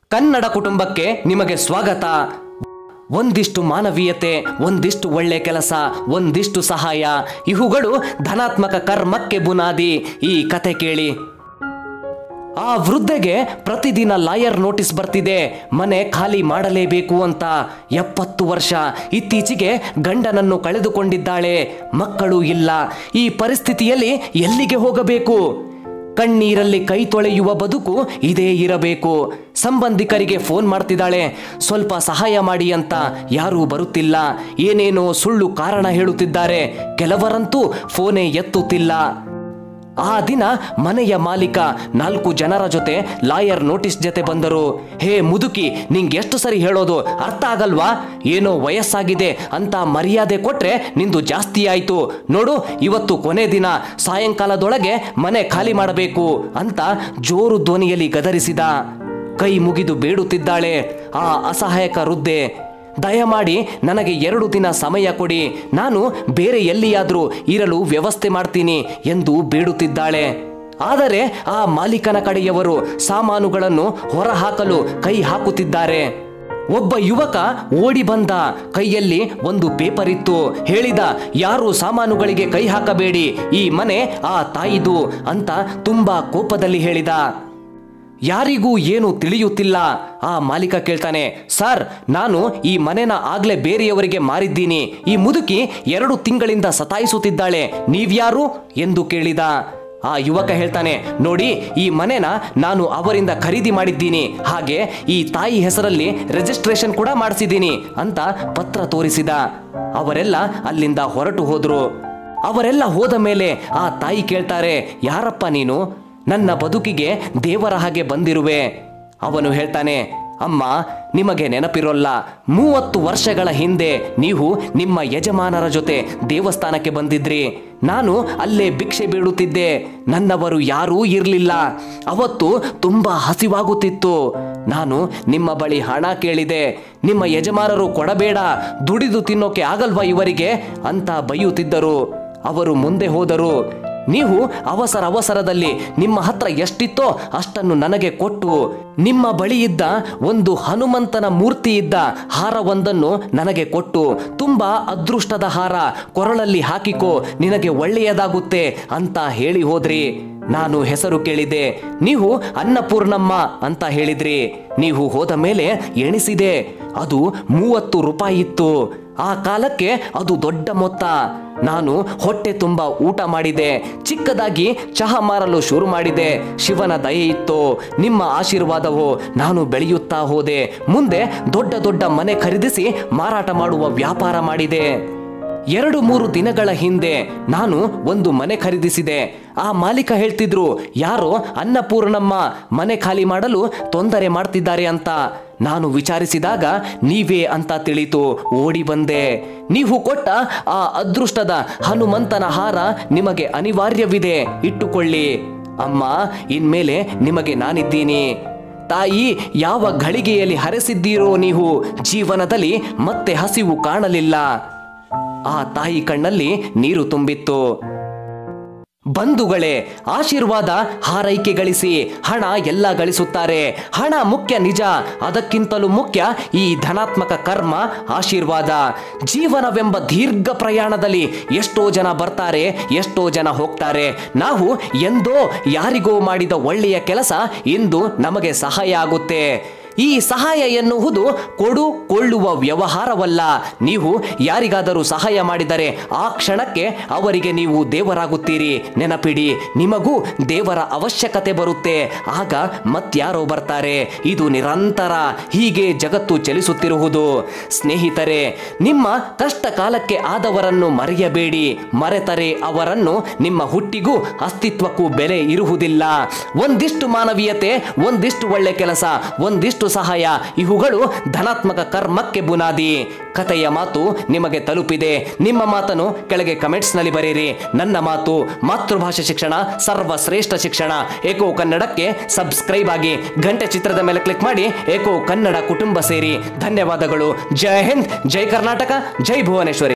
ಕನ್ನಡ ಕುಟುಂಬಕ್ಕೆ ನಿಮಗೆ ಸ್ವಾಗತ ಒಂದಿಷ್ಟು ಮಾನವೀಯತೆ ಒಂದಿಷ್ಟು ಒಳ್ಳೆ ಕೆಲಸ ಒಂದಿಷ್ಟು ಸಹಾಯ ಇವುಗಳು ಧನಾತ್ಮಕ ಕರ್ಮಕ್ಕೆ ಬುನಾದಿ ಈ ಕತೆ ಕೇಳಿ ಆ ವೃದ್ಧೆಗೆ ಪ್ರತಿದಿನ ಲಾಯರ್ ನೋಟಿಸ್ ಬರ್ತಿದೆ ಮನೆ ಖಾಲಿ ಮಾಡಲೇಬೇಕು ಅಂತ ಎಪ್ಪತ್ತು ವರ್ಷ ಇತ್ತೀಚೆಗೆ ಗಂಡನನ್ನು ಕಳೆದುಕೊಂಡಿದ್ದಾಳೆ ಮಕ್ಕಳು ಇಲ್ಲ ಈ ಪರಿಸ್ಥಿತಿಯಲ್ಲಿ ಎಲ್ಲಿಗೆ ಹೋಗಬೇಕು ಕಣ್ಣೀರಲ್ಲಿ ಕೈ ತೊಳೆಯುವ ಬದುಕು ಇದೇ ಇರಬೇಕು ಸಂಬಂಧಿಕರಿಗೆ ಫೋನ್ ಮಾಡ್ತಿದ್ದಾಳೆ ಸ್ವಲ್ಪ ಸಹಾಯ ಮಾಡಿ ಅಂತ ಯಾರೂ ಬರುತ್ತಿಲ್ಲ ಏನೇನೋ ಸುಳ್ಳು ಕಾರಣ ಹೇಳುತ್ತಿದ್ದಾರೆ ಕೆಲವರಂತೂ ಫೋನೇ ಎತ್ತುತ್ತಿಲ್ಲ ಆ ದಿನ ಮನೆಯ ಮಾಲೀಕ ನಾಲ್ಕು ಜನರ ಜೊತೆ ಲಾಯರ್ ನೋಟಿಸ್ ಜೊತೆ ಬಂದರು ಹೇ ಮುದುಕಿ ನಿಂಗೆ ಎಷ್ಟು ಸರಿ ಹೇಳೋದು ಅರ್ಥ ಆಗಲ್ವಾ ಏನೋ ವಯಸ್ಸಾಗಿದೆ ಅಂತ ಮರ್ಯಾದೆ ಕೊಟ್ರೆ ನಿಂದು ಜಾಸ್ತಿ ಆಯ್ತು ನೋಡು ಇವತ್ತು ಕೊನೆ ದಿನ ಸಾಯಂಕಾಲದೊಳಗೆ ಮನೆ ಖಾಲಿ ಮಾಡಬೇಕು ಅಂತ ಜೋರು ಧ್ವನಿಯಲ್ಲಿ ಗದರಿಸಿದ ಕೈ ಮುಗಿದು ಬೇಡುತ್ತಿದ್ದಾಳೆ ಆ ಅಸಹಾಯಕ ವೃದ್ಧೆ ದಯಮಾಡಿ ನನಗೆ ಎರಡು ದಿನ ಸಮಯ ಕೊಡಿ ನಾನು ಬೇರೆ ಎಲ್ಲಿಯಾದರೂ ಇರಲು ವ್ಯವಸ್ಥೆ ಮಾಡ್ತೀನಿ ಎಂದು ಬೇಡುತ್ತಿದ್ದಾಳೆ ಆದರೆ ಆ ಮಾಲೀಕನ ಕಡೆಯವರು ಸಾಮಾನುಗಳನ್ನು ಹೊರಹಾಕಲು ಕೈ ಹಾಕುತ್ತಿದ್ದಾರೆ ಒಬ್ಬ ಯುವಕ ಓಡಿ ಬಂದ ಕೈಯಲ್ಲಿ ಒಂದು ಪೇಪರ್ ಇತ್ತು ಹೇಳಿದ ಯಾರು ಸಾಮಾನುಗಳಿಗೆ ಕೈ ಹಾಕಬೇಡಿ ಈ ಮನೆ ಆ ತಾಯಿದು ಅಂತ ತುಂಬಾ ಕೋಪದಲ್ಲಿ ಹೇಳಿದ ಯಾರಿಗೂ ಏನು ತಿಳಿಯುತ್ತಿಲ್ಲ ಆ ಮಾಲೀಕ ಕೇಳ್ತಾನೆ ಸರ್ ನಾನು ಈ ಮನೆನ ಆಗ್ಲೇ ಬೇರೆಯವರಿಗೆ ಮಾರಿದ್ದೀನಿ ಈ ಮುದುಕಿ ಎರಡು ತಿಂಗಳಿಂದ ಸತಾಯಿಸುತ್ತಿದ್ದಾಳೆ ನೀವ್ಯಾರು ಎಂದು ಕೇಳಿದ ಆ ಯುವಕ ಹೇಳ್ತಾನೆ ನೋಡಿ ಈ ಮನೆನ ನಾನು ಅವರಿಂದ ಖರೀದಿ ಮಾಡಿದ್ದೀನಿ ಹಾಗೆ ಈ ತಾಯಿ ಹೆಸರಲ್ಲಿ ರಿಜಿಸ್ಟ್ರೇಷನ್ ಕೂಡ ಮಾಡಿಸಿದ್ದೀನಿ ಅಂತ ಪತ್ರ ತೋರಿಸಿದ ಅವರೆಲ್ಲ ಅಲ್ಲಿಂದ ಹೊರಟು ಹೋದ್ರು ಅವರೆಲ್ಲ ಹೋದ ಮೇಲೆ ಆ ತಾಯಿ ಕೇಳ್ತಾರೆ ಯಾರಪ್ಪ ನೀನು ನನ್ನ ಬದುಕಿಗೆ ದೇವರ ಹಾಗೆ ಬಂದಿರುವೆ ಅವನು ಹೇಳ್ತಾನೆ ಅಮ್ಮ ನಿಮಗೆ ನೆನಪಿರೋಲ್ಲ ಮೂವತ್ತು ವರ್ಷಗಳ ಹಿಂದೆ ನೀವು ನಿಮ್ಮ ಯಜಮಾನರ ಜೊತೆ ದೇವಸ್ಥಾನಕ್ಕೆ ಬಂದಿದ್ರಿ ನಾನು ಅಲ್ಲೇ ಭಿಕ್ಷೆ ಬೀಳುತ್ತಿದ್ದೆ ನನ್ನವರು ಯಾರೂ ಇರಲಿಲ್ಲ ಅವತ್ತು ತುಂಬ ಹಸಿವಾಗುತ್ತಿತ್ತು ನಾನು ನಿಮ್ಮ ಬಳಿ ಹಣ ಕೇಳಿದೆ ನಿಮ್ಮ ಯಜಮಾನರು ಕೊಡಬೇಡ ದುಡಿದು ತಿನ್ನೋಕೆ ಆಗಲ್ವಾ ಇವರಿಗೆ ಅಂತ ಬೈಯುತ್ತಿದ್ದರು ಅವರು ಮುಂದೆ ಹೋದರು ನೀವು ಅವಸರ ಅವಸರದಲ್ಲಿ ನಿಮ್ಮ ಹತ್ರ ಎಷ್ಟಿತ್ತೋ ಅಷ್ಟನ್ನು ನನಗೆ ಕೊಟ್ಟು ನಿಮ್ಮ ಬಳಿ ಇದ್ದ ಒಂದು ಹನುಮಂತನ ಮೂರ್ತಿ ಇದ್ದ ಹಾರವೊಂದನ್ನು ನನಗೆ ಕೊಟ್ಟು ತುಂಬಾ ಅದೃಷ್ಟದ ಹಾರ ಕೊರಳಲ್ಲಿ ಹಾಕಿಕೋ ನಿನಗೆ ಒಳ್ಳೆಯದಾಗುತ್ತೆ ಅಂತ ಹೇಳಿ ಹೋದ್ರಿ ನಾನು ಹೆಸರು ಕೇಳಿದೆ ನೀವು ಅನ್ನಪೂರ್ಣಮ್ಮ ಅಂತ ಹೇಳಿದ್ರಿ ನೀವು ಹೋದ ಮೇಲೆ ಎಣಿಸಿದೆ ಅದು ಮೂವತ್ತು ರೂಪಾಯಿ ಇತ್ತು ಆ ಕಾಲಕ್ಕೆ ಅದು ದೊಡ್ಡ ಮೊತ್ತ ನಾನು ಹೊಟ್ಟೆ ತುಂಬ ಊಟ ಮಾಡಿದೆ ಚಿಕ್ಕದಾಗಿ ಚಹಾ ಮಾರಲು ಶುರು ಮಾಡಿದೆ ಶಿವನ ದಯೆ ಇತ್ತು ನಿಮ್ಮ ಆಶೀರ್ವಾದವು ನಾನು ಬೆಳೆಯುತ್ತಾ ಹೋದೆ ಮುಂದೆ ದೊಡ್ಡ ದೊಡ್ಡ ಮನೆ ಖರೀದಿಸಿ ಮಾರಾಟ ಮಾಡುವ ವ್ಯಾಪಾರ ಮಾಡಿದೆ ಎರಡು ಮೂರು ದಿನಗಳ ಹಿಂದೆ ನಾನು ಒಂದು ಮನೆ ಖರೀದಿಸಿದೆ ಆ ಮಾಲೀಕ ಹೇಳ್ತಿದ್ರು ಯಾರೋ ಅನ್ನಪೂರ್ಣಮ್ಮ ಮನೆ ಖಾಲಿ ಮಾಡಲು ತೊಂದರೆ ಮಾಡ್ತಿದ್ದಾರೆ ಅಂತ ನಾನು ವಿಚಾರಿಸಿದಾಗ ನೀವೇ ಅಂತ ತಿಳಿತು ಓಡಿ ಬಂದೆ ನೀವು ಕೊಟ್ಟ ಆ ಅದೃಷ್ಟದ ಹನುಮಂತನ ಹಾರ ನಿಮಗೆ ಅನಿವಾರ್ಯವಿದೆ ಇಟ್ಟುಕೊಳ್ಳಿ ಅಮ್ಮ ಇನ್ಮೇಲೆ ನಿಮಗೆ ನಾನಿದ್ದೀನಿ ತಾಯಿ ಯಾವ ಘಳಿಗೆಯಲ್ಲಿ ಹರೆಸಿದ್ದೀರೋ ನೀವು ಜೀವನದಲ್ಲಿ ಮತ್ತೆ ಹಸಿವು ಕಾಣಲಿಲ್ಲ ಆ ತಾಯಿ ಕಣ್ಣಲ್ಲಿ ನೀರು ತುಂಬಿತ್ತು ಬಂಧುಗಳೇ ಆಶೀರ್ವಾದ ಹಾರೈಕೆ ಗಳಿಸಿ ಹಣ ಎಲ್ಲ ಗಳಿಸುತ್ತಾರೆ ಹಣ ಮುಖ್ಯ ನಿಜ ಅದಕ್ಕಿಂತಲೂ ಮುಖ್ಯ ಈ ಧನಾತ್ಮಕ ಕರ್ಮ ಆಶೀರ್ವಾದ ಜೀವನವೆಂಬ ದೀರ್ಘ ಪ್ರಯಾಣದಲ್ಲಿ ಎಷ್ಟೋ ಜನ ಬರ್ತಾರೆ ಎಷ್ಟೋ ಜನ ಹೋಗ್ತಾರೆ ನಾವು ಎಂದೋ ಯಾರಿಗೋ ಮಾಡಿದ ಒಳ್ಳೆಯ ಕೆಲಸ ಇಂದು ನಮಗೆ ಸಹಾಯ ಆಗುತ್ತೆ ಈ ಸಹಾಯ ಎನ್ನುವುದು ಕೊಡು ಕೊಳ್ಳುವ ವ್ಯವಹಾರವಲ್ಲ ನೀವು ಯಾರಿಗಾದರೂ ಸಹಾಯ ಮಾಡಿದರೆ ಆ ಕ್ಷಣಕ್ಕೆ ಅವರಿಗೆ ನೀವು ದೇವರಾಗುತ್ತೀರಿ ನೆನಪಿಡಿ ನಿಮಗೂ ದೇವರ ಅವಶ್ಯಕತೆ ಬರುತ್ತೆ ಆಗ ಮತ್ಯಾರೋ ಬರ್ತಾರೆ ಇದು ನಿರಂತರ ಹೀಗೆ ಜಗತ್ತು ಚಲಿಸುತ್ತಿರುವುದು ಸ್ನೇಹಿತರೆ ನಿಮ್ಮ ಕಷ್ಟ ಕಾಲಕ್ಕೆ ಆದವರನ್ನು ಮರೆಯಬೇಡಿ ಮರೆತರೆ ಅವರನ್ನು ನಿಮ್ಮ ಹುಟ್ಟಿಗೂ ಅಸ್ತಿತ್ವಕ್ಕೂ ಬೆಲೆ ಇರುವುದಿಲ್ಲ ಒಂದಿಷ್ಟು ಮಾನವೀಯತೆ ಒಂದಿಷ್ಟು ಒಳ್ಳೆ ಕೆಲಸ ಒಂದಿಷ್ಟು ಸಹಾಯ ಇವುಗಳು ಧನಾತ್ಮಕ ಕರ್ಮಕ್ಕೆ ಬುನಾದಿ ಕಥೆಯ ಮಾತು ನಿಮಗೆ ತಲುಪಿದೆ ನಿಮ್ಮ ಮಾತನ್ನು ಕೆಳಗೆ ಕಮೆಂಟ್ಸ್ನಲ್ಲಿ ಬರೆಯಿರಿ ನನ್ನ ಮಾತು ಮಾತೃಭಾಷೆ ಶಿಕ್ಷಣ ಸರ್ವಶ್ರೇಷ್ಠ ಶಿಕ್ಷಣ ಏಕೋ ಕನ್ನಡಕ್ಕೆ ಸಬ್ಸ್ಕ್ರೈಬ್ ಆಗಿ ಗಂಟೆ ಚಿತ್ರದ ಮೇಲೆ ಕ್ಲಿಕ್ ಮಾಡಿ ಏಕೋ ಕನ್ನಡ ಕುಟುಂಬ ಸೇರಿ ಧನ್ಯವಾದಗಳು ಜೈ ಹಿಂದ್ ಜೈ ಕರ್ನಾಟಕ ಜೈ ಭುವನೇಶ್ವರಿ